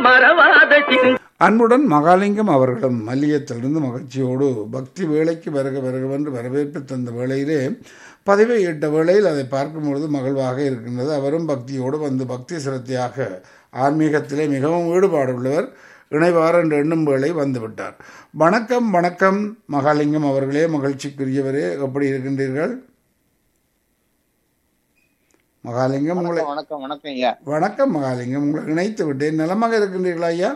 மறவாத சிந்தை அன்புடன் மகாலிங்கம் அவர்களும் மல்லியத்திலிருந்து மகிழ்ச்சியோடு பக்தி வேலைக்கு வருக வருகவென்று வரவேற்பு தந்த வேளையிலே பதிவை இட்ட வேளையில் அதை பார்க்கும் பொழுது மகிழ்வாக இருக்கின்றது அவரும் பக்தியோடு வந்து பக்தி சிரத்தையாக ஆன்மீகத்திலே மிகவும் ஈடுபாடு உள்ளவர் இணைவார் என்று எண்ணும் வேளை வந்துவிட்டார் வணக்கம் வணக்கம் மகாலிங்கம் அவர்களே மகிழ்ச்சிக்குரியவரே எப்படி இருக்கின்றீர்கள் மகாலிங்கம் உங்களை வணக்கம் வணக்கம் வணக்கம் ஐயா வணக்கம் மகாலிங்கம் உங்களை இணைத்து விட்டேன் நலமாக இருக்கின்றீர்களா ஐயா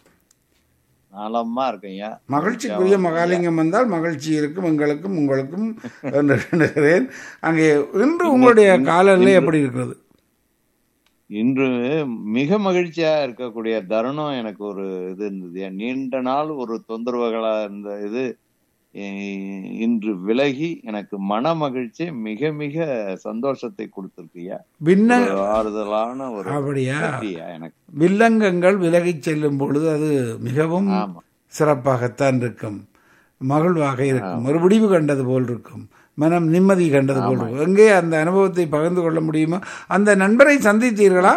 நலமா இருக்கேன் ஐயா மகிழ்ச்சிக்குரிய மகாலிங்கம் வந்தால் மகிழ்ச்சி இருக்கும் எங்களுக்கும் உங்களுக்கும் என்று எண்ணுகிறேன் அங்கே இன்று உங்களுடைய காலநிலை எப்படி இருக்கிறது இன்று மிக மகிழ்ச்சியா இருக்கக்கூடிய தருணம் எனக்கு ஒரு இது இருந்தது ஐயா. நீண்ட நாள் ஒரு தொந்தரவுகளா இருந்த இது இ- இன்று விலகி எனக்கு மன மகிழ்ச்சி மிக மிக சந்தோஷத்தை கொடுத்திருக்குயா பின்ன ஒரு ஆறுதலான ஒரு அப்படியா செய்தியா எனக்கு வில்லங்கங்கள் விலகிச் செல்லும் பொழுது அது மிகவும் ஆமா சிறப்பாகத்தான் இருக்கும் மகிழ்வாக இருக்கும் ஒரு முடிவு கண்டது போல் இருக்கும் மனம் நிம்மதி கண்டது போல் இருக்கும் எங்கே அந்த அனுபவத்தை பகிர்ந்து கொள்ள முடியுமா அந்த நண்பரை சந்தித்தீர்களா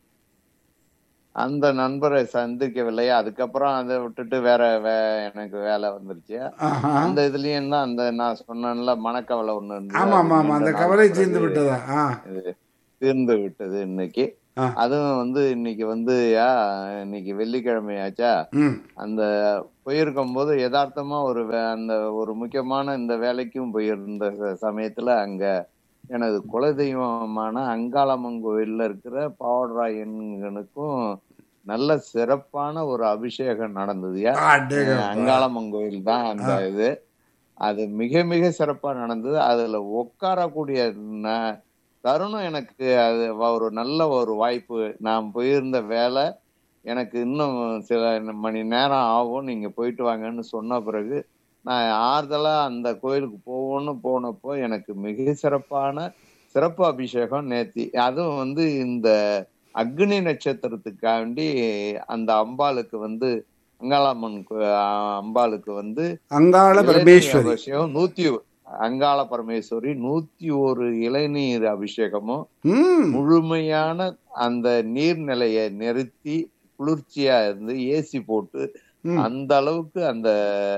அந்த நண்பரை சந்திக்கவில்லை அதுக்கப்புறம் அதை விட்டுட்டு வேற வே- எனக்கு வேலை வந்துருச்சு ஆஹா அந்த இதுலயும் தான் அந்த நான் சொன்னேன்ல மனக்கவலை ஒண்ணு இருந்தது. ஆமா ஆமா ஆமா அந்த ரெண்டு நாள் கவலை பிறகு தீர்ந்து விட்டதா ஆ இது தீர்ந்து விட்டது இன்னைக்கு ஆ. அதுவும் வந்து இன்னைக்கு வந்து யா இன்னைக்கு வெள்ளிக்கிழமையாச்சா ம் அந்த போயிருக்கும் போது யதார்த்தமா ஒரு வே- அந்த ஒரு முக்கியமான இந்த வேலைக்கும் போயிருந்த ச- சமயத்துல அங்க எனது குலதெய்வமான அங்காளம்மன் கோயில்ல இருக்கிற பாவடராயனுக்கும் நல்ல சிறப்பான ஒரு அபிஷேகம் நடந்ததுயா அடேங்கப்பா. அங்காளம்மன் கோயில் தான் அந்த இது அது மிக மிக சிறப்பா நடந்தது அதுல உட்காரக்கூடிய ந- தருணம் எனக்கு அது வ- ஒரு நல்ல ஒரு வாய்ப்பு நான் போயிருந்த வேலை எனக்கு இன்னும் சில மணி நேரம் ஆகும் நீங்க போயிட்டு வாங்கன்னு சொன்ன பிறகு நான் ஆறுதலா அந்த கோயிலுக்கு போவோம்னு போனப்போ எனக்கு மிக சிறப்பான சிறப்பு அபிஷேகம் நேத்தி அதுவும் வந்து இந்த அக்னி நட்சத்திரத்துக்காண்டி அந்த அம்பாளுக்கு வந்து அங்காளம்மன் கோ- அம்பாளுக்கு வந்து அங்காள இளநீர் பரமேஸ்வரி அபிஷேகம் நூத்தி ஒ- அங்காள பரமேஸ்வரி நூத்தி ஒரு இளநீர் அபிஷேகமும் ம் முழுமையான அந்த நீர்நிலையை நிறுத்தி குளிர்ச்சியா இருந்து ஏசி போட்டு ம். அந்த அளவுக்கு அந்த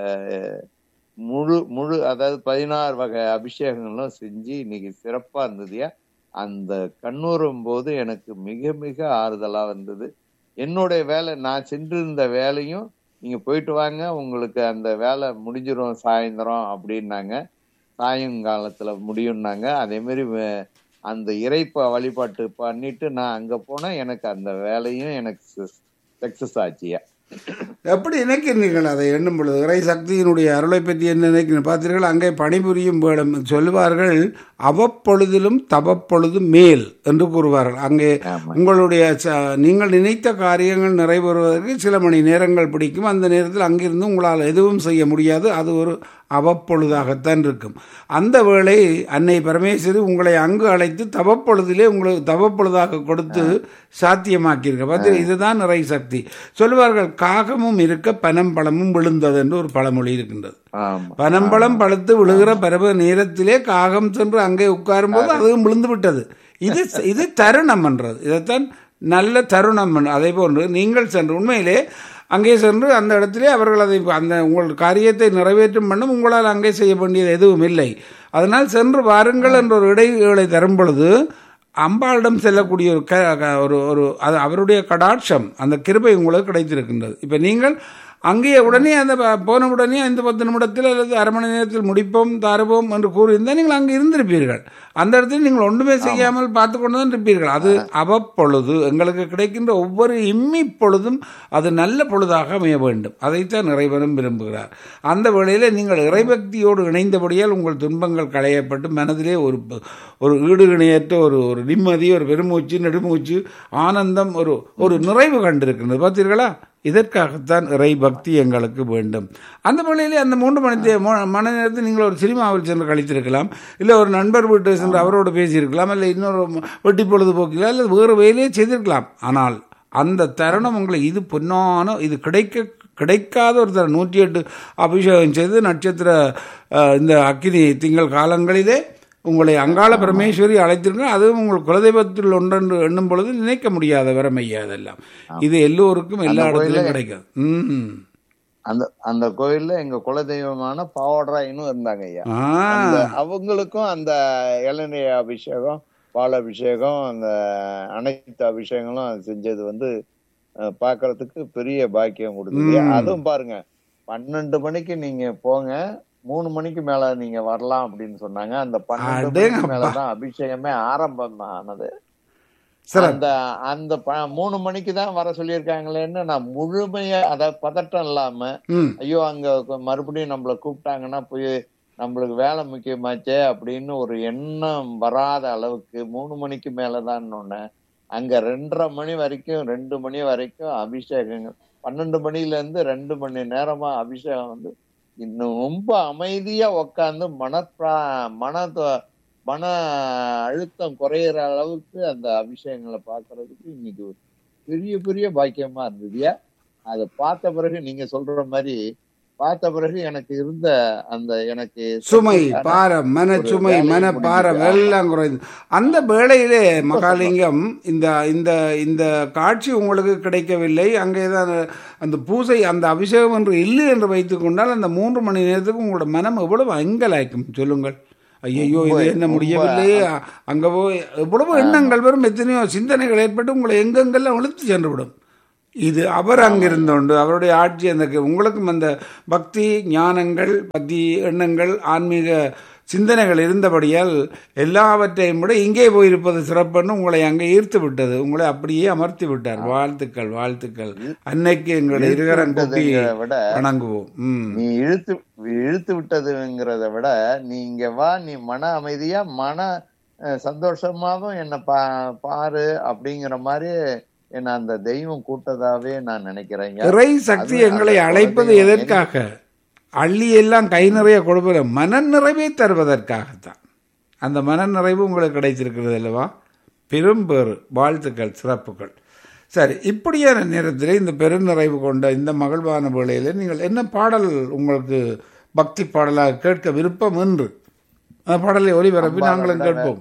முழு முழு அதாவது பதினாறு வகை அபிஷேகங்களும் செஞ்சு இன்னைக்கு சிறப்பா இருந்ததுயா அந்த கண்ணூரும் போது எனக்கு மிக மிக ஆறுதலா வந்தது என்னுடைய வேலை நான் சென்றிருந்த வேலையும் நீங்க போயிட்டு வாங்க உங்களுக்கு அந்த வேலை முடிஞ்சிரும் சாயந்தரம் அப்படின்னாங்க சாயங்காலத்துல முடியும்னாங்க அதே மாதிரி வே- அந்த இறைப்ப வழிபாட்டு பண்ணிட்டு நான் அங்க போனேன் எனக்கு அந்த வேலையும் எனக்கு சக்சஸ் ஆச்சுயா எப்படி நினைக்கிறீர்கள் அதை எண்ணும் பொழுது இறை சக்தியினுடைய அருளை பற்றி என்ன நினைக்கிறீர்கள் பார்த்தீர்கள் அங்கே பணிபுரியும் வேடம் சொல்லுவார்கள் அவ்வப்பொழுதிலும் தவப்பொழுதும் மேல் என்று கூறுவார்கள் அங்கே ஆமா. உங்களுடைய ச- நீங்கள் நினைத்த காரியங்கள் நிறைவேறுவதற்கு சில மணி நேரங்கள் பிடிக்கும் அந்த நேரத்தில் அங்கிருந்து உங்களால் எதுவும் செய்ய முடியாது அது ஒரு அவ்வப்பொழுதாகத்தான் இருக்கும் அந்த வேளை அன்னை பரமேஸ்வரி உங்களை அங்கு அழைத்து தவப்பொழுதிலே உங்களுக்கு தவப்பொழுதாக கொடுத்து சாத்தியமாக்கியிருக்க பார்த்து இதுதான் இறை சக்தி சொல்லுவார்கள் காகமும் இருக்க பனம்பழமும் விழுந்தது என்று ஒரு பழமொழி இருக்கின்றது ஆமா பனம்பழம் பழுத்து விழுகிற பருவ நேரத்திலே காகம் சென்று அங்கே உட்காரும் போது அதுவும் விழுந்து விட்டது இது இது தருணம் என்றது இதைத்தான் நல்ல தருணம் என்று. அதே போன்று நீங்கள் சென்று உண்மையிலே அங்கே சென்று அந்த இடத்திலே அவர்கள் அதை அந்த உங்கள் காரியத்தை நிறைவேற்றும் பண்ணும் உங்களால் அங்கே செய்ய வேண்டியது எதுவும் இல்லை அதனால் சென்று வாருங்கள் என்ற ஒரு இடைவேளை தரும் பொழுது அம்பாளிடம் செல்லக்கூடிய ஒரு க க- ஒரு ஒரு அது அவருடைய கடாட்சம் அந்த கிருபை உங்களுக்கு கிடைத்திருக்கின்றது இப்போ நீங்கள் அங்கேயே உடனே அந்த ப- போன உடனே இந்த பத்து நிமிடத்தில் அல்லது அரை மணி நேரத்தில் முடிப்போம் தருவோம் என்று கூறியிருந்தால் நீங்கள் அங்கே இருந்திருப்பீர்கள் அந்த இடத்துல நீங்கள் ஒன்றுமே செய்யாமல் பார்த்து கொண்டு தான் இருப்பீர்கள் அது அவ்வப்பொழுது எங்களுக்கு கிடைக்கின்ற ஒவ்வொரு இம்மி பொழுதும் அது நல்ல பொழுதாக அமைய வேண்டும் அதைத்தான் இறைவனும் விரும்புகிறார் அந்த வேளையில் நீங்கள் இறைபக்தியோடு இணைந்தபடியால் உங்கள் துன்பங்கள் களையப்பட்டு மனதிலே ஒரு ப- ஒரு ஈடு இணையற்ற ஒரு ஒரு நிம்மதி ஒரு பெருமூச்சு நெடுமூச்சு ஆனந்தம் ஒரு ஒரு நிறைவு கண்டிருக்கின்றது பார்த்தீர்களா இதற்காகத்தான் இறை பக்தி எங்களுக்கு வேண்டும் அந்த வேளையிலே அந்த மூன்று மணி தே- மோ- மணி நேரத்தில் நீங்கள் ஒரு சினிமாவில் சென்று கழித்திருக்கலாம் இல்லை ஒரு நண்பர் வீட்டு சென்று அவரோடு பேசியிருக்கலாம் இல்லை இன்னொரு வெட்டி பொழுதுபோக்கில் அல்லது வேறு வேலையே செய்திருக்கலாம் ஆனால் அந்த தருணம் உங்களை இது பொன்னான இது கிடைக்க கிடைக்காத ஒரு தருணம் நூற்றி எட்டு அபிஷேகம் செய்து நட்சத்திர அஹ், இந்த அக்கினி திங்கள் காலங்களிலே உங்களை அங்காள பரமேஸ்வரி அழைத்திருக்க அதுவும் உங்கள் குலதெய்வத்தில் ஒன்றென்று எண்ணும் பொழுது நினைக்க முடியாத வரமையா அதெல்லாம் இது எல்லோருக்கும் எல்லா இடத்துலையும் கிடைக்காது ம் அந்த அந்த கோயில்ல எங்க குலதெய்வமான பாவடராயினும் இருந்தாங்க ஐயா ஆ அந்த அவங்களுக்கும் அந்த இளநீர் அபிஷேகம் பால் அபிஷேகம் அந்த அனைத்து அபிஷேகங்களும் செஞ்சது வந்து அஹ், பார்க்கிறதுக்கு பெரிய பாக்கியம் கொடுக்குது ம். அதுவும் பாருங்க பன்னெண்டு மணிக்கு நீங்க போங்க மூணு மணிக்கு மேல நீங்க வரலாம் அப்படின்னு சொன்னாங்க அந்த பன்னெண்டு மணிக்கு அடேங்கப்பா. மேலதான் அபிஷேகமே ஆரம்பம் ஆனது சிறப்பு அந்த அந்த ப- மூணு மணிக்கு தான் வர சொல்லியிருக்காங்களேன்னு நான் முழுமையா அத பதட்டம் இல்லாம ம் ஐயோ அங்க கொ- மறுபடியும் நம்மள கூப்பிட்டாங்கன்னா போய் நம்மளுக்கு வேலை முக்கியமாச்சே அப்படின்னு ஒரு எண்ணம் வராத அளவுக்கு மூணு மணிக்கு மேலதான் அங்க ரெண்டரை மணி வரைக்கும் ரெண்டு மணி வரைக்கும் அபிஷேகங்கள் பன்னெண்டு மணில இருந்து ரெண்டு மணி நேரமா அபிஷேகம் வந்து இன்னும் ரொம்ப அமைதியா உக்காந்து மனப்பிரா மன மன அழுத்தம் குறையிற அளவுக்கு அந்த அபிஷேகங்களை பார்க்கிறதுக்கு இன்னைக்கு ஒரு பெரிய பெரிய பாக்கியமா இருந்ததுயா அதை பார்த்த பிறகு நீங்க சொல்ற மாதிரி பார்த்த பிறகு எனக்கு இருந்த அந்த எனக்கு சுமை சக்திக்கான பாரம் மன ஒரு சுமை வேலையை மன முடிஞ்சுது. பாரம் எல்லாம் குறைந்து அந்த வேளையிலே மகாலிங்கம் இந்த இந்த இந்த காட்சி உங்களுக்கு கிடைக்கவில்லை அங்கே தான் அந்த பூசை அந்த அபிஷேகம் என்று இல்லை என்று வைத்துக் கொண்டால் அந்த மூன்று மணி நேரத்துக்கு உங்களோட மனம் எவ்வளவு அங்கலாய்க்கும் சொல்லுங்கள் ஐயோ இது என்ன ரொம்ப- முடியவில்லையே அங்க போய் எவ்வளவு எண்ணங்கள் வரும் எத்தனையோ சிந்தனைகள் ஏற்பட்டு உங்களை எங்கெங்கெல்லாம் இழுத்து சென்று விடும் இது அவர் அங்கிருந்தோண்டு அவருடைய ஆட்சி அந்த உங்களுக்கும் அந்த பக்தி ஞானங்கள் பக்தி எண்ணங்கள் ஆன்மீக சிந்தனைகள் இருந்தபடியால் எல்லாவற்றையும் விட இங்கே போயிருப்பது சிறப்புன்னு உங்களை அங்கே ஈர்த்து விட்டது உங்களை அப்படியே அமர்த்தி விட்டார் வாழ்த்துக்கள் வாழ்த்துக்கள் அன்னைக்கு எங்களுடைய இருகரம் கூட்டி விட்டதுங்கிறத விட வணங்குவோம் ம் நீ இழுத்து இழுத்து விட்டதுங்கிறத விட நீ இங்க வா நீ மன அமைதியா மன அஹ், சந்தோஷமாவும் என்ன பா பாரு அப்படிங்கிற மாதிரி என்ன அந்த தெய்வம் கூட்டதாவே நான் நினைக்கிறேங்க இறை சக்தி அது எங்களை அந்த அழைப்பது குழந்தைய எதற்காக அள்ளி எல்லாம் கை நிறைய கொடுப்பது மன நிறைவை தருவதற்காகத்தான் அந்த மன நிறைவு உங்களுக்கு கிடைத்திருக்கிறது அல்லவா பெரும்பேறு வாழ்த்துக்கள் சிறப்புகள் சரி இப்படியான நேரத்தில் இந்த பெருநிறைவு கொண்ட இந்த மகிழ்வான வேளையில் நீங்கள் என்ன பாடல் உங்களுக்கு பக்தி பாடலாக கேட்க விருப்பம் என்று அந்த பாடலை ஒளிபரப்பி அம்பாளை நாங்களும் விட கேட்போம்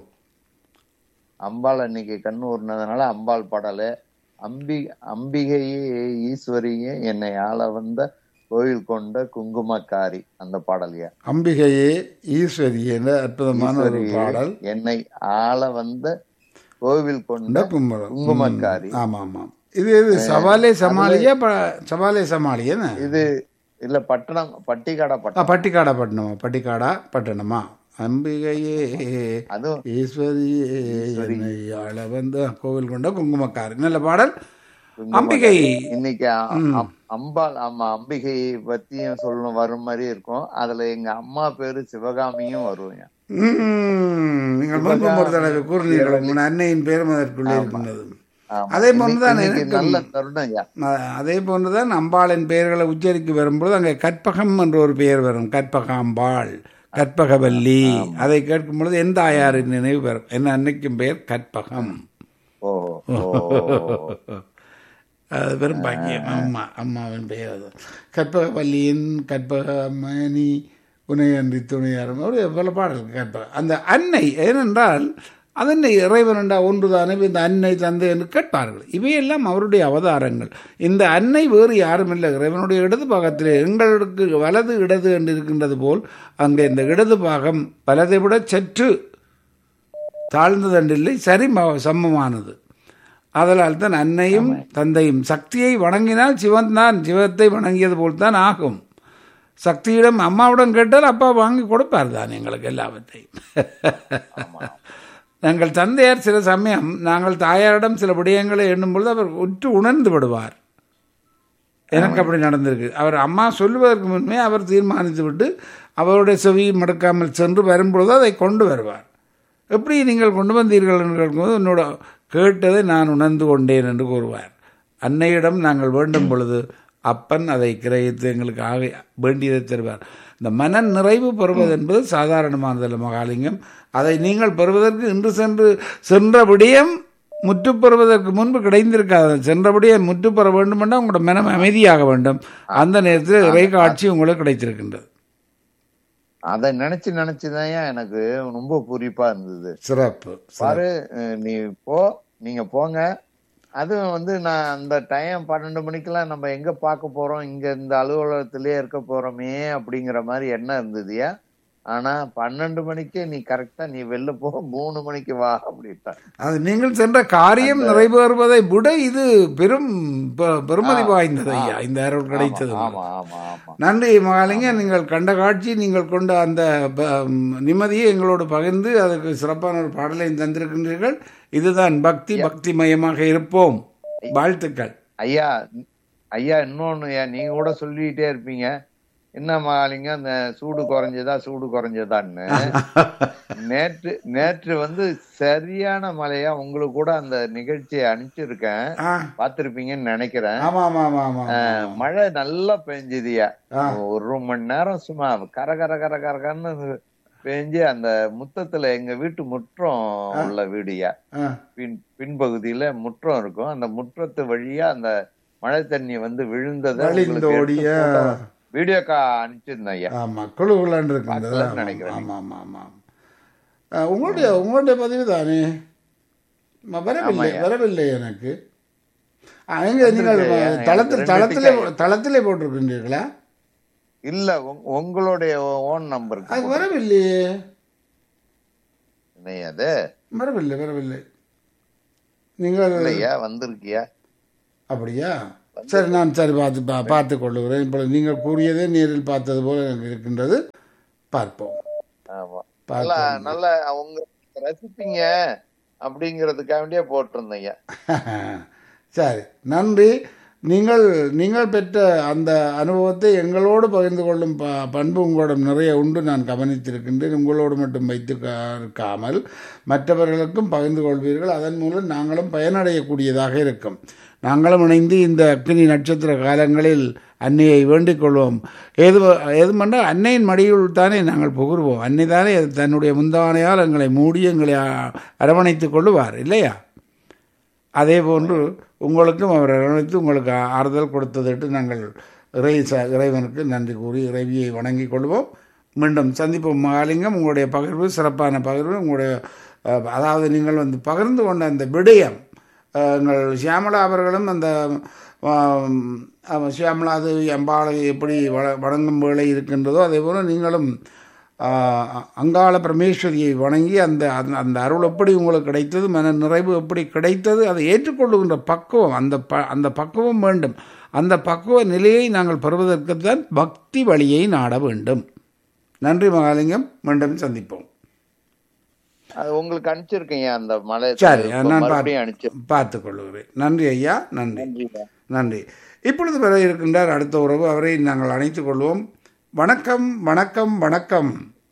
அம்பாள் அன்னைக்கு கண்ணு ஊர்னதுனால அம்பாள் பாடலு அம்பி அம்பிகையே ஈஸ்வரியே என்னை ஆள வந்த கோயில் கொண்ட குங்குமக்காரி அந்த பாடலையா அம்பிகையே ஈஸ்வரி என்ற அற்புதமான ஒரு ஈஸ்வரியே பாடல் என்னை ஆள வந்த கோவில் கொண்ட இந்த கும்பரம் குங்குமக்காரி ஆமாம் ஆமாம் இது இது சவாலே சமாளியா ப- சவாலே சமாளியன்னு இது இல்ல பட்டணம் பட்டிக்காடா ஆ, பட்டணம் பட்டிக்காடா பட்டணமா பட்டிக்காடா பட்டணமா அம்பிகையே அதுவும் ஈஸ்வரியே என்னை ஆள வந்து கோவில் கொண்ட குங்குமக்காரி நல்ல பாடல் குங்குமக்காரி. அம்பிகை இன்னைக்கு அ- அ- அம்பாள் ஆமா அம்பிகை பத்தியும் சொல்லணும் வரும் மாதிரி இருக்கும் அதுல எங்க அம்மா பேரு சிவகாமியும் வருவாங்க ம், நீங்கள் முன்பு ஒரு தடவை கூறினீர்கள் உங்கள் அன்னையின் பேரும் அதற்குள்ளே இருக்கின்றது ஆமா. அதே போன்றுதான் இன்னைக்கு எனக்கும் நல்ல தருணம் ஐயா அ- அதே போன்றுதான் அம்பாளின் பெயர்களை உச்சரிக்க வரும்பொழுது அங்கே கற்பகம் என்ற ஒரு பெயர் வரும் கற்பகாம்பாள் கற்பகவல்லி அதை கேட்கும் பொழுது எந்த ஆயாரின் நினைவு வரும் என்ன அன்னைக்கும் பெயர் கற்பகம் ஓ ஓ அது வெறும் பாக்கியம் அம்மா அம்மாவின் பெயர் அது கற்பகவல்லியின் கற்பகமணி உனையன்றி துணையாரும் ஒரு பல பாடல் கற்பக அந்த அன்னை ஏனென்றால் அதனை இறைவனண்டா ஒன்றுதானே இந்த அன்னை தந்தை என்று கேட்பார்கள் இவையெல்லாம் அவருடைய அவதாரங்கள் இந்த அன்னை வேறு யாரும் இல்லை இறைவனுடைய இடது பாகத்திலே எங்களுக்கு வலது இடது என்று இருக்கின்றது போல் அங்கே இந்த இடது பாகம் வலதை விட சற்று தாழ்ந்ததண்டில்லை சரி ம- சமமானது அதனால் தான் அன்னையும் தந்தையும் சக்தியை வணங்கினால் சிவன் தான் சிவத்தை வணங்கியது போல் தான் ஆகும் சக்தியிடம் அம்மாவிடம் கேட்டால் அப்பா வாங்கி கொடுப்பார் தான் எங்களுக்கு எல்லாவற்றையும் நாங்கள் தந்தையார் சில சமயம் நாங்கள் தாயாரிடம் சில விடயங்களை எண்ணும் பொழுது அவர் உற்று உணர்ந்து விடுவார் எனக்கு அப்படி நடந்திருக்கு அவர் அம்மா சொல்லுவதற்கு முன்பே அவர் தீர்மானித்து விட்டு அவருடைய செவி மடுக்காமல் சென்று வரும்பொழுது அதை கொண்டு வருவார் எப்படி நீங்கள் கொண்டு வந்தீர்கள் என்று கேட்கும்போது என்னோட கேட்டதை நான் உணர்ந்து கொண்டேன் என்று கூறுவார் அன்னையிடம் நாங்கள் வேண்டும் பொழுது அப்பன் அதை கிரகித்து எங்களுக்கு ஆக வேண்டியதை தருவார் இந்த மன நிறைவு பெறுவது என்பது சாதாரணமானதல்ல மகாலிங்கம் அதை நீங்கள் பெறுவதற்கு இன்று சென்று சென்ற விடயம் முற்று பெறுவதற்கு முன்பு கிடைந்திருக்காது சென்றபடியே முற்று பெற வேண்டுமென்றால் உங்களோட மனம் அமைதியாக வேண்டும் அந்த நேரத்தில் இறை காட்சி உங்களுக்கு கிடைத்திருக்கின்றது அத நினைச்சு நினைச்சுதான் எனக்கு ரொம்ப பூரிப்பா இருந்தது சிறப்பு சிறப்பு. பாரு அஹ் நீ போ நீங்க போங்க அதுவும் வந்து நான் அந்த டைம் பன்னெண்டு மணிக்கெல்லாம் நம்ம எங்க பார்க்க போறோம் இங்க இந்த அலுவலகத்திலேயே இருக்க போறோமே அப்படிங்கிற மாதிரி எண்ணம் இருந்ததுயா ஆனா பன்னெண்டு மணிக்கு நீ கரெக்டா நீ வெளில போ மூணு மணிக்கு வா அப்படின்ட்டா அது நீங்கள் சென்ற காரியம் நிறைவேறுவதை விட இது பெரும் பெ- பெருமதி வாய்ந்தது ஐயா இந்த அருள் கிடைத்தது ஆமா ஆமா ஆமா நன்றி மகாலிங்க நீங்கள் கண்ட காட்சி நீங்கள் கொண்ட அந்த ப- ம், நிம்மதியை எங்களோடு பகிர்ந்து அதுக்கு சிறப்பான ஒரு பாடலை தந்திருக்கின்றீர்கள் இதுதான் பக்தி பக்தி மயமாக இருப்போம் வாழ்த்துக்கள் ஐயா ஐயா இன்னொன்னு ஐயா நீங்க கூட சொல்லிட்டே இருப்பீங்க என்ன மகாலிங்க அந்த சூடு குறைஞ்சதா சூடு குறைஞ்சதான்னு நேற்று நேற்று வந்து சரியான மழையா உங்களுக்கு கூட அந்த நிகழ்ச்சியை அனுப்பிச்சிருக்கேன் ஆ, பார்த்திருப்பீங்கன்னு நினைக்கிறேன் ஆமா ஆமா ஆமா ஆமா அஹ், மழை நல்லா பெஞ்சுதியா ஆ. ஒரு மணி நேரம் சும்மா கர கர கர கரகன்னு பெஞ்சு அந்த முத்தத்துல எங்க வீட்டு முற்றம் உள்ள வீடுயா ஆ, பின் பின்பகுதியில முற்றம் இருக்கும் அந்த முற்றத்து வழியா அந்த மழை தண்ணி வந்து விழுந்ததை உங்களுக்கு வழிந்தோடிய எடுத்து photo- வீடியோ கா அனுப்பிச்சிருந்தேன் ஐயா ஆமா குழுகுலான் இருக்கின்றது பார்க்கலன்னு ஆமா, நினைக்கிறேன். ஆமா ஆமா ஆமா ஆ, உங்களுடைய உங்களுடைய பதிவு தானே ம- வரவில்லை ஆமாய்யா. வரவில்லை எனக்கு ஆ, எங்க நீங்கள் வந்திருக்கையா? தளத்தில் எனக்கு தளத்திலே ரெண்டு தளத்திலே போட்டிருக்கின்றீர்களா இல்ல உங்க- உங்களுடைய ஓன் அது நம்பருக்கு வரவில்லையே அது வரவில்லை வரவில்லை நீங்கள் இல்லையா வந்திருக்கியா அப்படியா சரி நான் சரி பார்த்து பா பார்த்து கொள்ளுகிறேன் இப்பொழுது நீங்கள் கூறியதே நேரில் பார்த்தது போல எனக்கு இருக்கின்றது பார்ப்போம் ஆமா நல்லா பார்ப்போம் நல்லா அவங்க ரசிப்பீங்க அப்படிங்கறதுக்காண்டியே போட்டிருந்தேங்க சரி நன்றி நீங்கள் நீங்கள் பெற்ற அந்த அனுபவத்தை எங்களோடு பகிர்ந்து கொள்ளும் ப பண்பு உங்களிடம் நிறைய உண்டு நான் கவனித்திருக்கின்றேன் உங்களோடு மட்டும் வைத்து கா- இருக்காமல் மற்றவர்களுக்கும் பகிர்ந்து கொள்வீர்கள் அதன் மூலம் நாங்களும் பயனடையக்கூடியதாக இருக்கும் நாங்களும் இணைந்து இந்த அக்னி நட்சத்திர காலங்களில் அன்னையை வேண்டிக் கொள்வோம் ஏது ஏதுமென்றால் அன்னையின் மடியுள் தானே நாங்கள் புகுருவோம் அன்னை தானே தன்னுடைய முந்தானையால் எங்களை மூடி எங்களை அ- அரவணைத்துக் கொள்ளுவார் இல்லையா அதே போன்று உங்களுக்கும் அவர் அரவணைத்து உங்களுக்கு ஆறுதல் கொடுத்ததற்கு நாங்கள் இறை ச- இறைவனுக்கு நன்றி கூறி இறைவியை வணங்கிக் கொள்வோம் மீண்டும் சந்திப்போம் மகாலிங்கம் உங்களுடைய பகிர்வு சிறப்பான பகிர்வு உங்களுடைய அஹ், அதாவது நீங்கள் வந்து பகிர்ந்து கொண்ட அந்த விடயம் அஹ், எங்கள் சியாமலா அவர்களும் அந்த ஆம், அவ- சியாமலா அது அம்பாளை எப்படி வ வணங்கும் வேலை இருக்கின்றதோ அதே போல் நீங்களும் ஆஹ், அங்காள பரமேஸ்வரியை வணங்கி அந்த அந்த- அந்த அருள் எப்படி உங்களுக்கு கிடைத்தது மன நிறைவு எப்படி கிடைத்தது அதை ஏற்றுக்கொள்ளுகின்ற பக்குவம் அந்த ப அந்த பக்குவம் வேண்டும் அந்த பக்குவ நிலையை நாங்கள் பெறுவதற்குத்தான் பக்தி வழியை நாட வேண்டும் நன்றி மகாலிங்கம் மீண்டும் சந்திப்போம் அது உங்களுக்கு அனுப்பிச்சிருக்கீங்க அந்த மலை சரி இப்ப நான் மறுபடியும் பார்த்து அனுப்பிச்சு பார்த்து கொள்கிறேன் நன்றி ஐயா நன்றி நன்றிங்க. நன்றி இப்பொழுது வர இருக்கின்றார் அடுத்த உறவு அவரை நாங்கள் அணைத்துக் கொள்வோம் வணக்கம் வணக்கம் வணக்கம்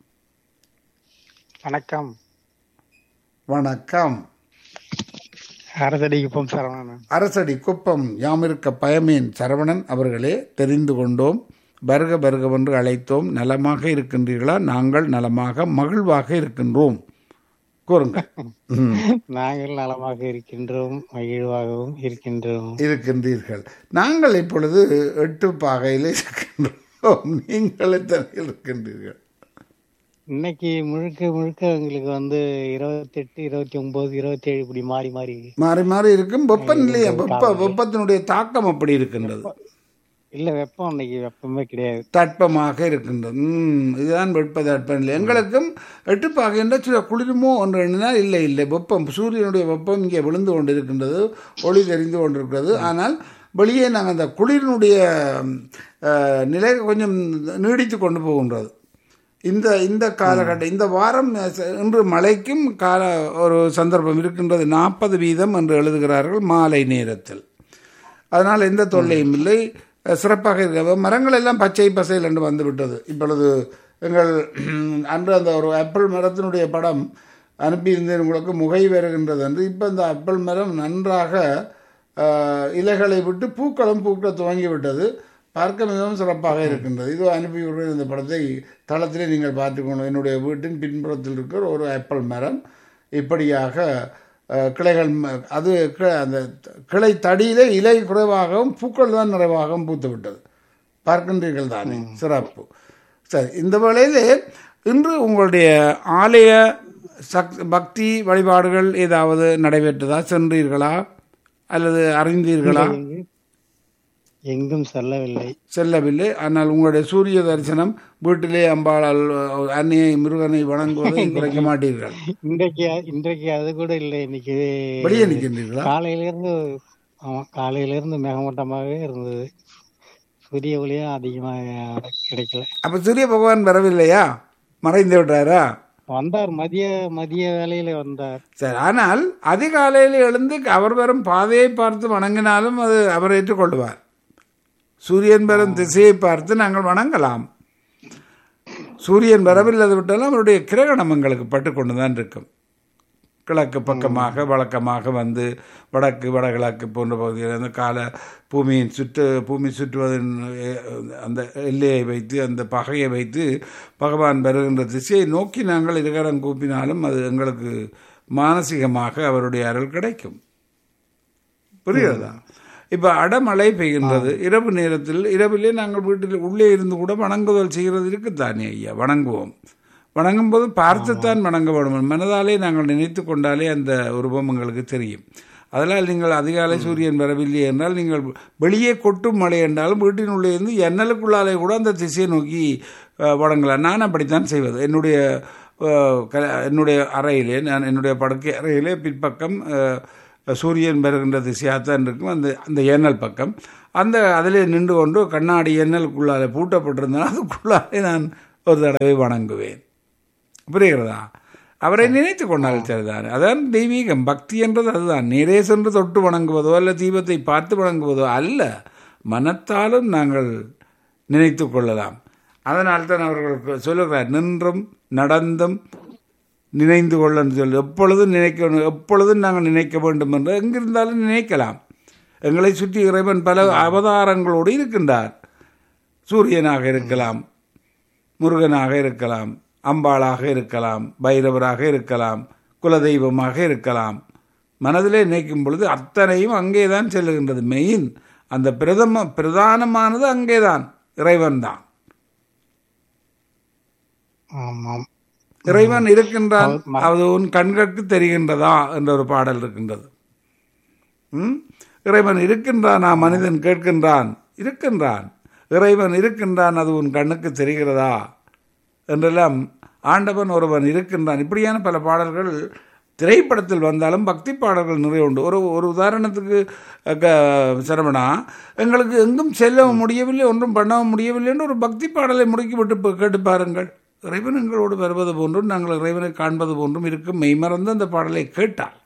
வணக்கம் வணக்கம் அரசடிக்குப்பம் சரவணன் அரசடி குப்பம் யாமிருக்க பயமேன் சரவணன் அவர்களே தெரிந்து கொண்டோம் வருக வருகவென்று அழைத்தோம் நலமாக இருக்கின்றீர்களா நாங்கள் நலமாக மகிழ்வாக இருக்கின்றோம் கூறுங்கள் ம், நாங்கள் நலமாக இருக்கின்றோம் மகிழ்வாகவும் இருக்கின்றோம் இருக்கின்றீர்கள் நாங்கள் இப்பொழுது எட்டு பாகையில் இருக்கின்றோம் நீங்கள் எத்தனை இருக்கின்றீர்கள் இன்னைக்கு முழுக்க முழுக்க எங்களுக்கு வந்து இருபத்தி எட்டு இருபத்தி ஒன்பது இருபத்தி ஏழு இப்படி மாறி மாறி மாறி மாறி இருக்கும் வெப்பநிலைய வெப்ப வெப்பத்தினுடைய தாக்கம் அப்படி இருக்கின்றது இல்ல வெப்பம் இன்னைக்கு வெப்பமே கிடையாது தட்பமாக இருக்கின்றது ம், இதுதான் வெப்ப தட்பநிலை எங்களுக்கும் எட்டு பாகைன்ற சில குளிருமோ ஒன்று எண்ணினால் இல்லை இல்லை வெப்பம் சூரியனுடைய வெப்பம் இங்கே விழுந்து கொண்டிருக்கின்றது ஒளி தெரிந்து கொண்டிருக்கிறது ஆனால் வெளியே நாங்கள் அந்த குளிரினுடைய அஹ், நிலை கொஞ்சம் நீடித்து கொண்டு போகின்றது இந்த இந்த காலகட்டம் இந்த வாரம் அஹ், இன்று மழைக்கும் கால ஒரு சந்தர்ப்பம் இருக்கின்றது நாற்பது வீதம் என்று எழுதுகிறார்கள் மாலை நேரத்தில் அதனால் எந்த தொல்லையும் இல்லை அஹ் சிறப்பாக இருக்க மரங்கள் எல்லாம் பச்சை பசையில் என்று வந்துவிட்டது இப்பொழுது எங்கள் அன்று அந்த ஒரு ஆப்பிள் மரத்தினுடைய படம் அனுப்பியிருந்தேன் உங்களுக்கு முகை வருகின்றது என்று இப்போ இந்த ஆப்பிள் மரம் நன்றாக அஹ், இலைகளை விட்டு பூக்களும் பூக்க துவங்கி விட்டது பார்க்க மிகவும் சிறப்பாக இருக்கின்றது இது அனுப்பி விடுற இந்த படத்தை தளத்திலே நீங்கள் பார்த்துக்கணும் என்னுடைய வீட்டின் பின்புறத்தில் இருக்கிற ஒரு ஆப்பிள் மரம் இப்படியாக அஹ், கிளைகள் ம- அது கி- அந்த கிளை தடியிலே இலை குறைவாகவும் பூக்கள் தான் நிறைவாகவும் பூத்து விட்டது பார்க்கின்றீர்கள் தானே சிறப்பு சரி இந்த வேளையிலே இன்று உங்களுடைய ஆலய சக் பக்தி வழிபாடுகள் ஏதாவது நடைபெற்றதா சென்றீர்களா அல்லது அறிந்தீர்களா எங்கும் செல்லவில்லை செல்லவில்லை ஆனால் உங்களுடைய சூரிய தரிசனம் வீட்டிலே அம்பாளால் அன்னையை முருகனை வணங்குவதை குறைக்க மாட்டீர்கள் இன்றைக்கு இன்றைக்கு அது கூட இல்லை இன்னைக்கு வெளியே நிற்கின்றீர்களா காலையில இருந்து ஆமா காலையில இருந்து மேகமூட்டமாகவே இருந்தது சூரிய ஒளியும் அதிகமாக கிடைக்கல அப்ப சூரிய பகவான் வரவில்லையா மறைந்து விட்டாரா வந்தார் மதிய மதிய வேலையில வந்தார் சரி ஆனால் அதிகாலையில் எழுந்து அவர் வரும் பாதையை பார்த்து வணங்கினாலும் அது அவர் ஏற்றுக்கொள்வார் சூரியன் வரும் திசையை பார்த்து நாங்கள் வணங்கலாம் சூரியன் வரவில்லாது விட்டாலும் அவருடைய கிரகணம் எங்களுக்கு பட்டுக்கொண்டு தான் இருக்கும் கிழக்கு பக்கமாக வழக்கமாக வந்து வடக்கு வடகிழக்கு போன்ற பகுதியில் அந்த கால பூமியின் சுற்று பூமி சுற்றுவதன் எ- அந்த எல்லையை வைத்து அந்த பகையை வைத்து பகவான் வருகின்ற திசையை நோக்கி நாங்கள் இருகரம் கூப்பினாலும் அது எங்களுக்கு மானசீகமாக அவருடைய அருள் கிடைக்கும் புரிகிறதா இப்போ அடமழை பெய்கின்றது இரவு நேரத்தில் இரவிலே நாங்கள் வீட்டில் உள்ளே இருந்து கூட வணங்குதல் செய்கிறது இருக்குத்தானே ஐயா வணங்குவோம் வணங்கும் போது பார்த்துத்தான் வணங்க வேண்டும் மனதாலே நாங்கள் நினைத்து கொண்டாலே அந்த உருவம் எங்களுக்கு தெரியும் அதனால் நீங்கள் அதிகாலை சூரியன் வரவில்லை என்றால் நீங்கள் வெளியே கொட்டும் மழை என்றாலும் வீட்டின் உள்ளே இருந்து எண்ணலுக்குள்ளாலே கூட அந்த திசையை நோக்கி அஹ், வணங்கலாம் நான் அப்படித்தான் செய்வது என்னுடைய அஹ், க- என்னுடைய அறையிலே நான் என்னுடைய படுக்கை அறையிலே பின்பக்கம் அஹ், சூரியன் வருகின்ற திசையாகத்தான் இருக்கும் அந்த அந்த எண்ணல் பக்கம் அந்த அதிலே நின்று கொண்டு கண்ணாடி எண்ணலுக்குள்ளாலே பூட்டப்பட்டிருந்தால் அதுக்குள்ளாலே நான் ஒரு தடவை வணங்குவேன் புரிகிறதா அவரை நினைத்து கொண்டால் சரிதான் அதான் தெய்வீகம் பக்தி என்றது அதுதான் நேரே சென்று தொட்டு வணங்குவதோ அல்ல தீபத்தை பார்த்து வணங்குவதோ அல்ல மனத்தாலும் நாங்கள் நினைத்து கொள்ளலாம் அதனால் தான் அவர்கள் சொல்லுகிறார் நின்றும் நடந்தும் நினைந்து கொள்ளன்னு சொல்லி எப்பொழுதும் நினைக்க எப்பொழுதும் நாங்கள் நினைக்க வேண்டும் என்று எங்கிருந்தாலும் நினைக்கலாம் எங்களை சுற்றி இறைவன் பல அவதாரங்களோடு இருக்கின்றார் சூரியனாக இருக்கலாம் முருகனாக இருக்கலாம் அம்பாளாக இருக்கலாம் பைரவராக இருக்கலாம் குலதெய்வமாக இருக்கலாம் மனதிலே நினைக்கும் பொழுது அத்தனையும் அங்கேதான் செல்லுகின்றது மெயின் அந்த பிரதம பிரதானமானது அங்கேதான் இறைவன் தான் ஆமாம் இறைவன் இருக்கின்றான் அது உன் கண்களுக்கு தெரிகின்றதா என்ற ஒரு பாடல் இருக்கின்றது ம்? இறைவன் இருக்கின்றானா மனிதன் கேட்கின்றான் இருக்கின்றான் இறைவன் இருக்கின்றான் அது உன் கண்ணுக்கு தெரிகிறதா என்றெல்லாம் ஆண்டவன் ஒருவன் இருக்கின்றான் இப்படியான பல பாடல்கள் திரைப்படத்தில் வந்தாலும் பக்தி பாடல்கள் நிறைய உண்டு ஒரு ஒரு உதாரணத்துக்கு அஹ், க- சரவணா எங்களுக்கு எங்கும் செல்ல முடியவில்லை ஒன்றும் பண்ணவும் முடியவில்லை என்று ஒரு பக்தி பாடலை முடுக்கிவிட்டு ப- கேட்டு பாருங்கள் இறைவன் எங்களோடு வருவது போன்றும் நாங்கள் இறைவனை காண்பது போன்றும் இருக்கும் மெய்மறந்து அந்த பாடலை கேட்டால்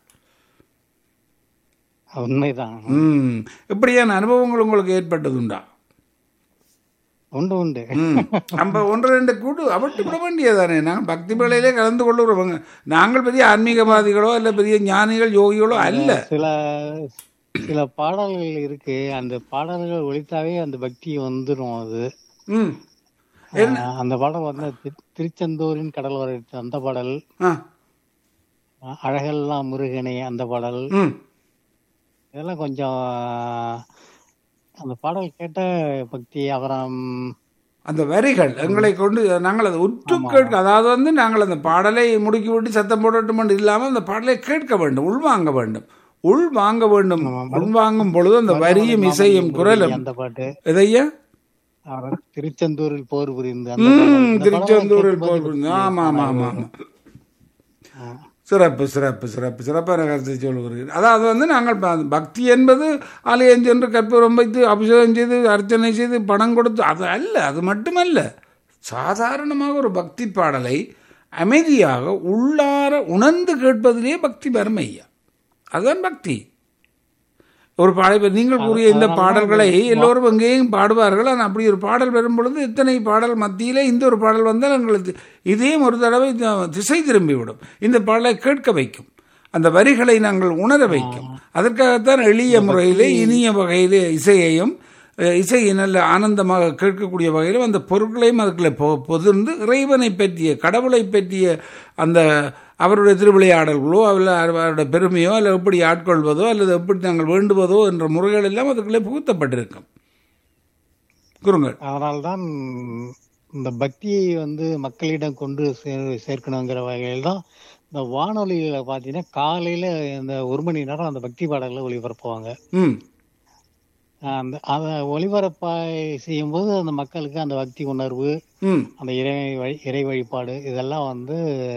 உண்மைதான் ம் இப்படியான அனுபவங்கள் உங்களுக்கு ஏற்பட்டதுண்டா உண்டு உண்டு ம். நம்ம ஒன்று ரெண்டு கூட்டு அவட்டு விட வேண்டியதானே நாங்கள் பக்தி வேலையிலே கலந்து கொள்ளுறவங்க நாங்கள் பெரிய ஆன்மீகவாதிகளோ இல்லை பெரிய ஞானிகள் யோகிகளோ அல்ல சில சில பாடல்கள் இருக்கு அந்த பாடல்கள் ஒழித்தாவே அந்த பக்தி வந்துடும் அது ம் ஆஹ் அந்த பாடல் வந்து தி- திருச்செந்தூரின் கடல் வரை அந்த பாடல் ஆ ஆஹ் அழகெல்லாம் முருகனே அந்த பாடல் ம் இதெல்லாம் கொஞ்சம் அந்த பாடல் கேட்ட பக்தி அப்புறம் அந்த வரிகள் எங்களை கொண்டு நாங்கள் அதை உற்று கேட்க அதாவது வந்து நாங்கள் அந்த பாடலை முடுக்கி விட்டு சத்தம் போடட்டும் இல்லாமல் அந்த பாடலை கேட்க வேண்டும் உள்வாங்க வேண்டும் உள் வாங்க வேண்டும் உள்வாங்கும் பொழுது அந்த வரியும் இசையும் குரலும் அந்த பாட்டு எதையா அப்புறம் திருச்செந்தூரில் போர் புரிந்து அந்த பாடல். ம் இந்த பாடல் திருச்செந்தூரில் கேட்கும்போது போர் புரிந்து. ஆமா ஆமா ஆமா ஆமா ஆஹ் சிறப்பு சிறப்பு சிறப்பு சிறப்பான கருத்தை சொல்லுகிறீர்கள் அதாவது வந்து நாங்கள் ப- பக்தி என்பது ஆலயம் சென்று கற்பூரம் வைத்து அபிஷேகம் செய்து அர்ச்சனை செய்து பணம் கொடுத்து அது அல்ல அது மட்டுமல்ல சாதாரணமாக ஒரு பக்தி பாடலை அமைதியாக உள்ளார உணர்ந்து கேட்பதிலே பக்தி வறுமையா அதுதான் பக்தி ஒரு பாடல் இப்ப நீங்கள் கூறிய இந்த பாடல்களை எல்லோரும் எங்கேயும் பாடுவார்கள் ஆனால் அப்படி ஒரு பாடல் வரும் பொழுது இத்தனை பாடல் மத்தியிலே இந்த ஒரு பாடல் வந்தால் எங்களுக்கு இதையும் ஒரு தடவை தி- திசை திரும்பிவிடும் இந்த பாடலை கேட்க வைக்கும் அந்த வரிகளை நாங்கள் உணர வைக்கும் அதற்காகத்தான் எளிய முறையிலே இனிய வகையிலே இசையையும் அஹ், இசையை நல்ல ஆனந்தமாக கேட்கக்கூடிய வகையிலும் அந்த பொருட்களையும் அதுக்குள்ளே பொ பொதிர்ந்து இறைவனை பற்றிய கடவுளை பற்றிய அந்த அவருடைய திருவிளையாடல்களோ அல்ல அவருடைய பெருமையோ அல்ல எப்படி ஆட்கொள்வதோ அல்லது எப்படி நாங்கள் வேண்டுவதோ என்ற முறைகள் எல்லாம் அதுக்குள்ளே புகுத்தப்பட்டிருக்கும் குறுங்கள் அதனால்தான் இந்த பக்தியை வந்து மக்களிடம் கொண்டு சே- சேர்க்கணுங்கிற வகையில் தான் இந்த வானொலியில பாத்தீங்கன்னா காலையில இந்த ஒரு மணி நேரம் அந்த பக்தி பாடல்களை ஒளிபரப்புவாங்க ம் அந்த அதை ஒளிபரப்பா செய்யும்போது அந்த மக்களுக்கு அந்த பக்தி உணர்வு ம் அந்த இறை வழி இறை வழிபாடு இதெல்லாம் வந்து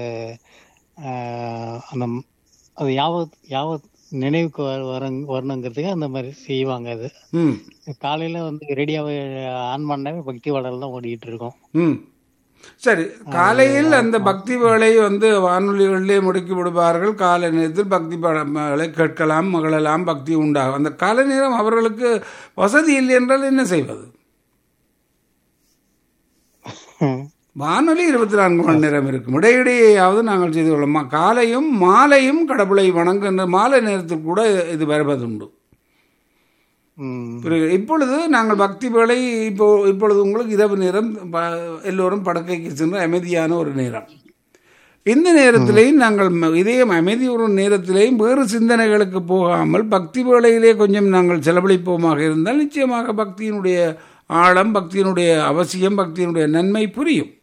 ஆஹ், அந்த ம்- அது யாவத் யாவத் நினைவுக்கு வர வரங்- வரணுங்கிறதுக்கு அந்த மாதிரி செய்வாங்க அது ம் காலையில வந்து ரேடியோவை ஆன் பண்ணாவே பக்தி பாடல் தான் ஓடிட்டு இருக்கும் ம் சரி காலையில் அந்த பக்தி வேலை வந்து வானொலிகளிலே முடுக்கி விடுவார்கள் காலை நேரத்தில் பக்தி பாடங்களை கேட்கலாம் மகளெல்லாம் பக்தி உண்டாகும் அந்த காலை நேரம் அவர்களுக்கு வசதி இல்லை என்றால் என்ன செய்வது வானொலி இருபத்தி நான்கு மணி நேரம் இருக்கும் இடையிடையாவது நாங்கள் செய்து கொள்ளலாம் காலையும் மாலையும் கடவுளை வணங்குகின்ற மாலை நேரத்தில் கூட இது வருவதுண்டு ம். புரியுது. இப்பொழுது நாங்கள் பக்தி வேலை இப்போ இப்பொழுது உங்களுக்கு இரவு நேரம் ப- எல்லோரும் படுக்கைக்கு சென்று அமைதியான ஒரு நேரம் இந்த நேரத்திலேயும் நாங்கள் ம- இதே அமைதி ஒரு நேரத்திலேயும் வேறு சிந்தனைகளுக்கு போகாமல் பக்தி வேளையிலே கொஞ்சம் நாங்கள் செலவழிப்போமாக இருந்தால் நிச்சயமாக பக்தியினுடைய ஆழம் பக்தியினுடைய அவசியம் பக்தியினுடைய நன்மை புரியும்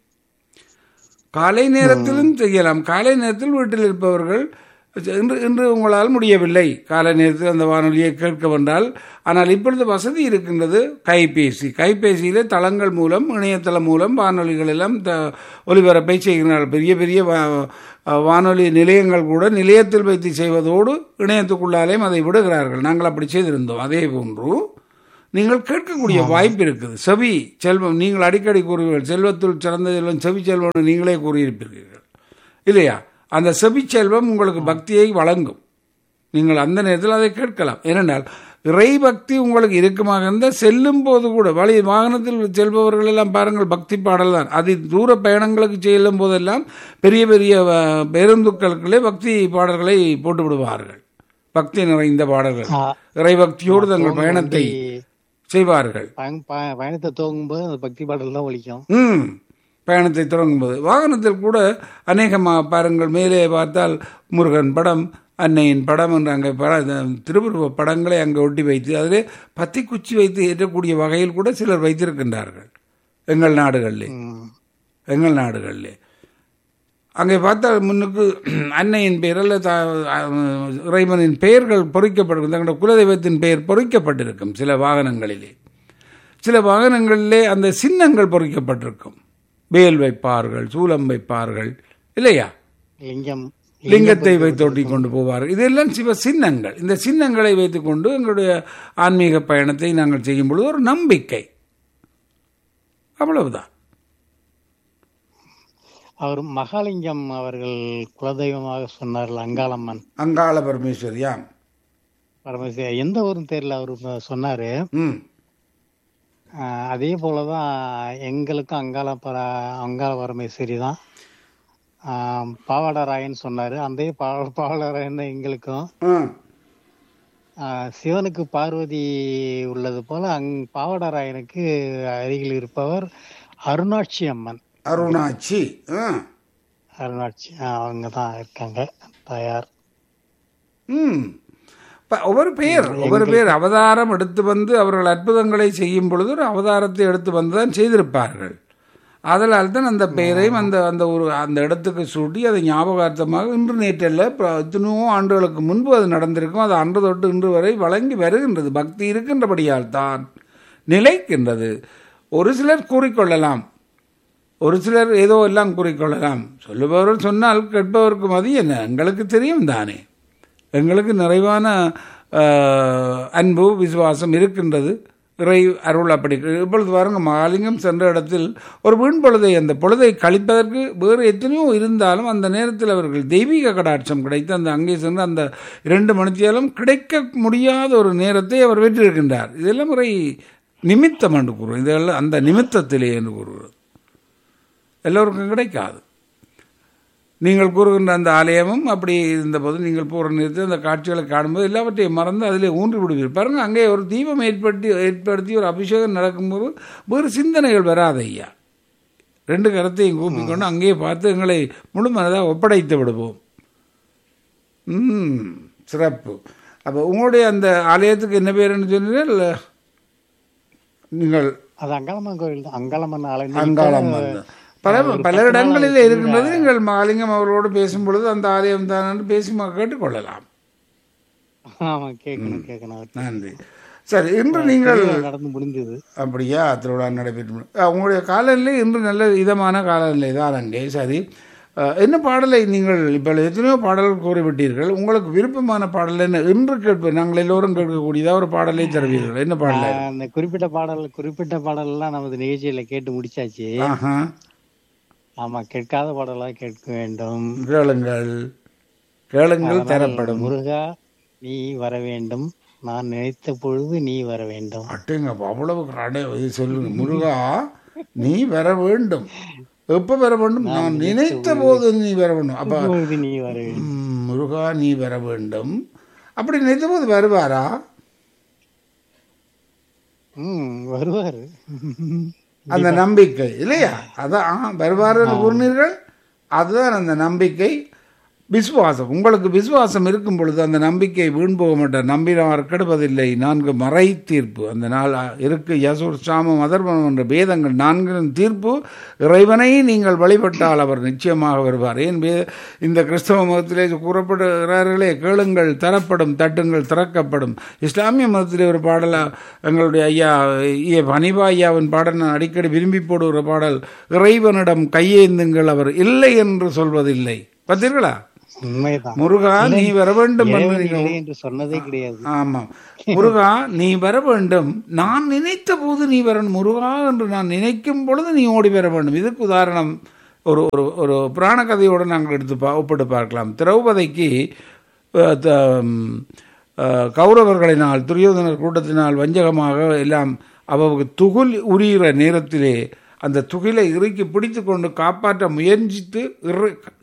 காலை நேரத்திலும் செய்யலாம் காலை நேரத்தில் வீட்டில் இருப்பவர்கள் இன்று இன்று உங்களால் முடியவில்லை காலை நேரத்தில் அந்த வானொலியை கேட்க வந்தால் ஆனால் இப்பொழுது வசதி இருக்கின்றது கைபேசி கைபேசியிலே தளங்கள் மூலம் இணையதளம் மூலம் வானொலிகள் எல்லாம் த ஒலிபரப்பை செய்கிறார்கள் பெரிய பெரிய வா- வானொலி நிலையங்கள் கூட நிலையத்தில் வைத்து செய்வதோடு இணையத்துக்குள்ளாலேயும் அதை விடுகிறார்கள் நாங்கள் அப்படி செய்திருந்தோம் அதே போன்று நீங்கள் கேட்கக்கூடிய வாய்ப்பு இருக்குது செவி செல்வம் நீங்கள் அடிக்கடி கூறுவீர்கள் செல்வத்துள் சிறந்த செல்வம் செவி செல்வம் நீங்களே கூறியிருப்பீர்கள் இல்லையா அந்த செவி செல்வம் உங்களுக்கு பக்தியை வழங்கும் நீங்கள் அந்த நேரத்தில் அதை கேட்கலாம் ஏனென்றால் இறை பக்தி உங்களுக்கு இருக்குமாக இருந்தால் செல்லும் போது கூட வழி வாகனத்தில் செல்பவர்கள் எல்லாம் பாருங்கள் பக்தி பாடல் தான் அது தூர பயணங்களுக்கு செல்லும் போதெல்லாம் பெரிய பெரிய அஹ், பேருந்துக்களுக்குள்ளே பக்தி பாடல்களை போட்டு விடுவார்கள் பக்தி நிறைந்த பாடல்கள் ஆ, இறை பக்தியோடு தங்கள் பயணத்தை செய்வார்கள் பயண- பய- பயணத்தை துவங்கும்போது அந்த பக்தி பாடல் தான் ஒலிக்கும் ம் பயணத்தை தொடங்கும்போது வாகனத்தில் கூட அநேகமாக பாருங்கள் மேலே பார்த்தால் முருகன் படம் அன்னையின் படம் என்று அங்கே பட இந்த திருவுருவ படங்களை அங்கே ஒட்டி வைத்து அதிலே பத்தி குச்சி வைத்து ஏற்றக்கூடிய வகையில் கூட சிலர் வைத்திருக்கின்றார்கள் எங்கள் நாடுகளிலே ம். எங்கள் நாடுகளிலே அங்கே பார்த்தால் முன்னுக்கு அன்னையின் பெயர் அல்ல தா- இறைவனின் பெயர்கள் பொறிக்கப்பட்டிருக்கும் தங்களுடைய குலதெய்வத்தின் பெயர் பொறிக்கப்பட்டிருக்கும் சில வாகனங்களிலே சில வாகனங்களிலே அந்த சின்னங்கள் பொறிக்கப்பட்டிருக்கும் வேல் வைப்பார்கள் சூலம் வைப்பார்கள் இல்லையா லிங்கம் லிங்கத்தை வைத்து ஒட்டி கொண்டு போவார்கள் இதெல்லாம் சிவ சின்னங்கள் இந்த சின்னங்களை வைத்துக்கொண்டு எங்களுடைய ஆன்மீக பயணத்தை நாங்கள் செய்யும் பொழுது ஒரு நம்பிக்கை அவ்வளவுதான் அவர் மகாலிங்கம் அவர்கள் குலதெய்வமாக சொன்னார்ல அங்காளம்மன் அங்காள பரமேஸ்வரியாம் பரமேஸ்வரி எந்த ஊரும் தெரியல அவரு சொன்னாரு ம் ஆஹ் அதே போலதான் எங்களுக்கும் அங்காள பர அங்காள பரமேஸ்வரி தான் ஆஹ் பாவாடராயன் சொன்னாரு அந்த பாவ பாவாடராயன் தான் எங்களுக்கும் ஆ ஆஹ் சிவனுக்கு பார்வதி உள்ளது போல அங் பாவாடராயனுக்கு அருகில் இருப்பவர் அருணாட்சி அம்மன் அருணாச்சி ஆ அருணாட்சி அவங்க தான் இருக்காங்க தாயார் ம் ப- ஒவ்வொரு பேர் ஒவ்வொரு பேர் அவதாரம் எடுத்து வந்து அவர்கள் அற்புதங்களை செய்யும் பொழுது ஒரு அவதாரத்தை எடுத்து வந்து தான் செய்திருப்பார்கள் அதனால் தான் அந்த பெயரையும் அந்த அந்த ஒரு அந்த இடத்துக்கு சூட்டி அதை ஞாபகார்த்தமாக இன்று நேற்றல்ல இப்ப எத்தனையோ ஆண்டுகளுக்கு முன்பு அது நடந்திருக்கும் அது அன்று தொட்டு இன்று வரை வழங்கி வருகின்றது பக்தி இருக்கின்றபடியால் தான் நிலைக்கின்றது ஒரு சிலர் கூறிக்கொள்ளலாம் ஒரு சிலர் ஏதோ எல்லாம் கூறிக்கொள்ளலாம் சொல்லுபவர்கள் சொன்னால் கேட்பவருக்கு மதி என்ன எங்களுக்கு தெரியும் தானே எங்களுக்கு நிறைவான ஆஹ், அன்பு விசுவாசம் இருக்கின்றது இறை அருள் அப்படி இப்பொழுது பாருங்க மகாலிங்கம் சென்ற இடத்தில் ஒரு வீண் பொழுதை அந்த பொழுதை கழிப்பதற்கு வேறு எத்தனையோ இருந்தாலும் அந்த நேரத்தில் அவர்கள் தெய்வீக கடாட்சம் கிடைத்து அந்த அங்கே சென்று அந்த இரண்டு மணித்தியாலும் கிடைக்க முடியாத ஒரு நேரத்தை அவர் வெற்றிருக்கின்றார் இதெல்லாம் முறை நிமித்தம் என்று கூறுவோம் இதெல்லாம் அந்த நிமித்தத்திலே என்று கூறுகிறது எல்லோருக்கும் கிடைக்காது நீங்கள் கூறுகின்ற அந்த ஆலயமும் அப்படி இருந்தபோது நீங்கள் போகிற நேரத்தில் அந்த காட்சிகளை காணும்போது எல்லாவற்றையும் மறந்து அதிலே ஊன்றி விடுவீர்கள் பாருங்க அங்கே ஒரு தீபம் ஏற்படுத்தி ஏற்படுத்தி ஒரு அபிஷேகம் நடக்கும்போது வேறு சிந்தனைகள் வராது ஐயா ரெண்டு கரத்தையும் கூப்பிக்கொண்டு அங்கேயே பார்த்து எங்களை முழு மனதாக ஒப்படைத்து விடுவோம் ம் சிறப்பு அப்போ உங்களுடைய அந்த ஆலயத்துக்கு என்ன பேருன்னு சொன்னீர்கள் நீங்கள் அது அங்காளம்மன் கோயில் தான் அங்காளம்மன் ஆலயம் அங்காளம் வந்து பல பல இடங்களில் இருக்கின்றது நீங்கள் மாலிங்கம் அவர்களோடு பேசும் பொழுது அந்த ஆலயம் தான் என்று பேசி ம- கேட்டுக்கொள்ளலாம் ஆமா கேட்கணும் கேட்கணும் நன்றி சரி இன்று நீங்கள் திருவிழா நடந்து முடிஞ்சது அப்படியா திருவிழா நடைபெற்று மு- அஹ், உங்களுடைய காலநிலை இன்று நல்ல இதமான காலநிலை தான் அங்கே சரி அஹ், என்ன பாடலை நீங்கள் இப்போ எத்தனையோ பாடல்கள் கூறிவிட்டீர்கள் உங்களுக்கு விருப்பமான பாடல் என்ன இன்று கேட்பேன் நாங்கள் எல்லோரும் கேட்கக்கூடியதா ஒரு பாடலை தருவீர்கள் என்ன பாடல் ஆஹ் அந்த குறிப்பிட்ட பாடல் குறிப்பிட்ட பாடல் எல்லாம் நமது நிகழ்ச்சியில கேட்டு முடிச்சாச்சு ஆஹா ஆமா கேட்காத பாடலா கேட்க வேண்டும் கேளுங்கள் கேளுங்கள் தரப்படும் முருகா நீ வர வேண்டும் நான் நினைத்த பொழுது நீ வர வேண்டும் அட்டுங்க அவ்வளவு கடை இது சொல்லுங்க முருகா நீ வர வேண்டும் எப்ப வர வேண்டும் நான் நினைத்த போது நீ வர வேண்டும் அப்ப பொழுது நீ வர வேண்டும் ம், முருகா நீ வர வேண்டும் அப்படி நினைத்த போது வருவாரா ம் வருவாரு அந்த நம்பிக்கை இல்லையா அதான் வருவார் என்று கூறினீர்கள் அதுதான் அந்த நம்பிக்கை விசுவாசம் உங்களுக்கு விசுவாசம் இருக்கும் பொழுது அந்த நம்பிக்கை வீண் போக மாட்டார் நம்பினார் கெடுவதில்லை நான்கு மறை தீர்ப்பு அந்த நாள் இருக்கு யசூர் சாமம் அதர்வனம் என்ற வேதங்கள் நான்கின் தீர்ப்பு இறைவனை நீங்கள் வழிபட்டால் அவர் நிச்சயமாக வருவார் ஏன் வே- இந்த கிறிஸ்தவ மதத்திலே கூறப்படுகிறார்களே கேளுங்கள் தரப்படும் தட்டுங்கள் திறக்கப்படும் இஸ்லாமிய மதத்திலே ஒரு பாடலா எங்களுடைய ஐயா ஏ ஹனீபா ஐயாவின் பாடல் நான் அடிக்கடி விரும்பி போடுகிற பாடல் இறைவனிடம் கையேந்துங்கள் அவர் இல்லை என்று சொல்வதில்லை பார்த்தீர்களா உண்மைதான் முருகா நீ வர வேண்டும் என்று இறைவன் நீங்கள் இல்லை என்று சொன்னதே கிடையாது ஆமாம் முருகா நீ வர வேண்டும் நான் நினைத்த போது நீ வரணும் முருகா என்று நான் நினைக்கும் பொழுது நீ ஓடி வர வேண்டும் இதுக்கு உதாரணம் ஒரு ஒரு ஒரு புராண கதையோடு நாங்கள் எடுத்து பா ஒப்பிட்டு பார்க்கலாம் திரௌபதிக்கு அஹ், த- ம், அஹ், கௌரவர்களினால் துரியோதனர் கூட்டத்தினால் வஞ்சகமாக எல்லாம் அவருக்கு துகுல் உரிகிற நேரத்திலே அந்த துகிலை இறுக்கி பிடித்து கொண்டு காப்பாற்ற முயற்சித்து இறு